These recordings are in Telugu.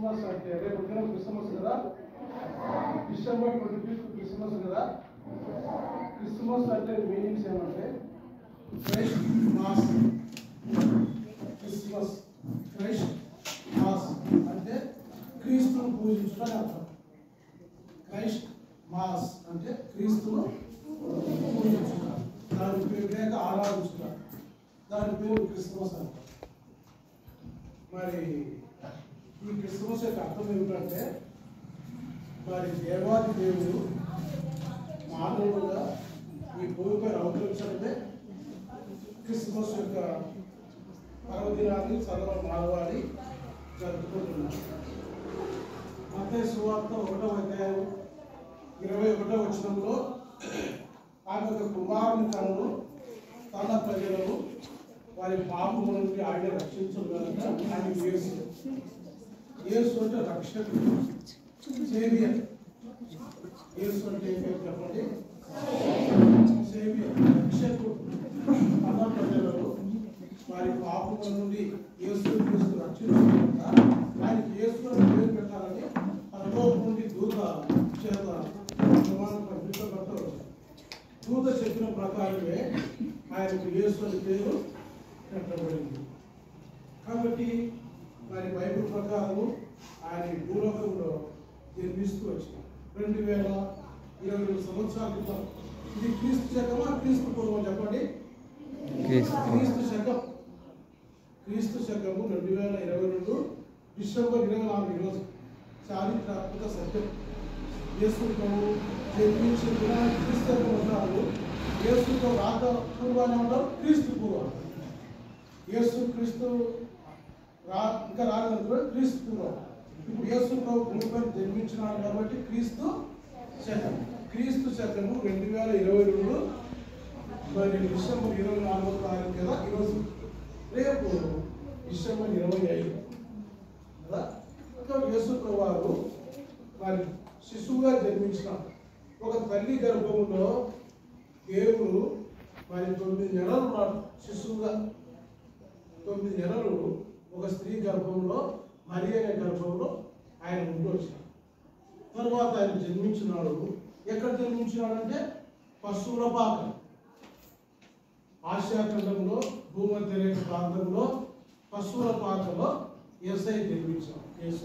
క్రిస్మస్ అంటే రేపు దినం క్రిస్మస్ కదా డిసెంబర్ ట్వంటీ ఫిఫ్త్ క్రిస్మస్ కదా క్రిస్మస్ అంటే మీనింగ్స్ ఏమంటే Christ mass Christmas Christ mass అంటే క్రీస్తును పూజించడం అని అర్థం క్రైస్ట్ మాస్ అంటే క్రీస్తును పూజించుట దాని పేరు లేక ఆరాధించుట దాని పేరు క్రిస్మస్ అంటారు మరి ఈ క్రిస్మస్ యొక్క అర్థం ఏమిటంటే మరి దేవాది దేవుడు మానవుడుగా ఈ భూమిపై అవతరించడమే క్రిస్మస్ యొక్క పర్వదినాన్ని సర్వ మానవాళి జరుపుకుంటున్నారు మత్తయి సువార్త ఒకటో అధ్యాయం ఇరవై ఒకటో వచనంలో ఆమె యొక్క కుమారుని తనను తన ప్రజలను వారి పాపము నుండి ఆయన రక్షించడం కనుక ఆయన యేసు యేసు అంటే రక్షకుడు సేవియర్ యేసు అంటే ఏం పేరు చెప్పండి సేవియర్ రక్షకుడు తన ప్రజలను వారి పాపముల నుండి యేసు క్రీస్తు రక్షించకుండా ఆయనకి యేసు అని పేరు పెట్టాలని పరలోకం నుండి దూత చేత ప్రమాణం పంపించబడతారు దూత చెప్పిన ప్రకారమే ఆయనకు యేసు అని పేరు పెట్టబడింది కాబట్టి మరి బైబిల్ ప్రకారము ఆయన ఈ భూలోకంలో జన్మిస్తూ వచ్చిన రెండు వేల ఇరవై రెండు సంవత్సరాల క్రితం ఇది క్రీస్తు శకమా క్రీస్తు పూర్వం చెప్పండి క్రీస్తు శకం క్రీస్తు శకము రెండు వేల ఇరవై రెండు డిసెంబర్ ఇరవై నాలుగు ఈరోజు చారిత్రాత్మక సత్యం యేసుతో జన్మించిన దినాన్ని క్రీస్తు శకం ఉంటారు యేసుతో రాక పూర్వాన్ని ఉంటారు క్రీస్తు పూర్వం యేసు క్రీస్తు రా ఇంకా రాలేదనుకో క్రీస్తు పూర్వం ఇప్పుడు యేసు ప్రభు భూమిపై జన్మించినాడు కాబట్టి క్రీస్తు శకం క్రీస్తు శకము రెండు వేల ఇరవై రెండు మరి డిసెంబర్ ఇరవై నాలుగో తారీఖు కదా ఈరోజు రేపు డిసెంబర్ ఇరవై ఐదు కదా ఇంకా యేసు వారు మరి శిశువుగా జన్మించిన ఒక తల్లి గర్భంలో దేవుడు మరి తొమ్మిది నెలలు ఉన్నాడు శిశువుగా తొమ్మిది నెలలు ఒక స్త్రీ గర్భంలో మరి అనే గర్భంలో ఆయన ఉండి వచ్చినాడు తర్వాత ఆయన జన్మించినాడు ఎక్కడ జన్మించినాడంటే పశువుల పాక ఆసియా ఖండంలో భూమధ్య రేఖ ప్రాంతంలో పశువుల పాకలో ఎస్ఐ జన్మించాడు యేసు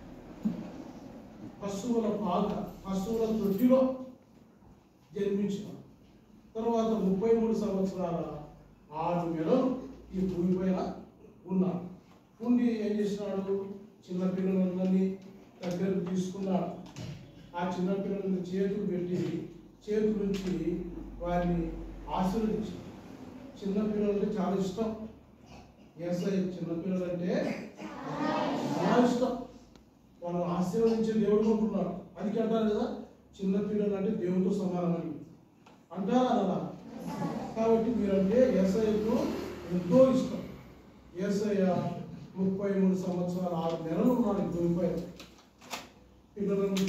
పశువుల పాక పశువుల తొట్టిలో జన్మించాడు తర్వాత ముప్పై మూడు సంవత్సరాల ఆరు నెలలు ఈ భూమి పైన ఉన్నాడు ఉండి ఏం చేసినాడు చిన్న పిల్లలందరినీ దగ్గరకు తీసుకున్నాడు ఆ చిన్న పిల్లలని చేతులు పెట్టి చేతుల నుంచి వారిని ఆశీర్వదించాడు చిన్న పిల్లలంటే చాలా ఇష్టం ఏసై చిన్న పిల్లలంటే చాలా ఇష్టం వాళ్ళు ఆశీర్వదించే దేవుడు అనుకున్నాడు అది అంటారు కదా చిన్న పిల్లలు అంటే దేవుడితో సమానమని అంటారా కదా కాబట్టి మీరంటే ఏసఐకు ఎంతో ఇష్టం ఏసయ్య ముప్పై మూడు సంవత్సరాలు ఆరు నెలలు ఉన్నాడు ఈ భూమిపై పిల్లలను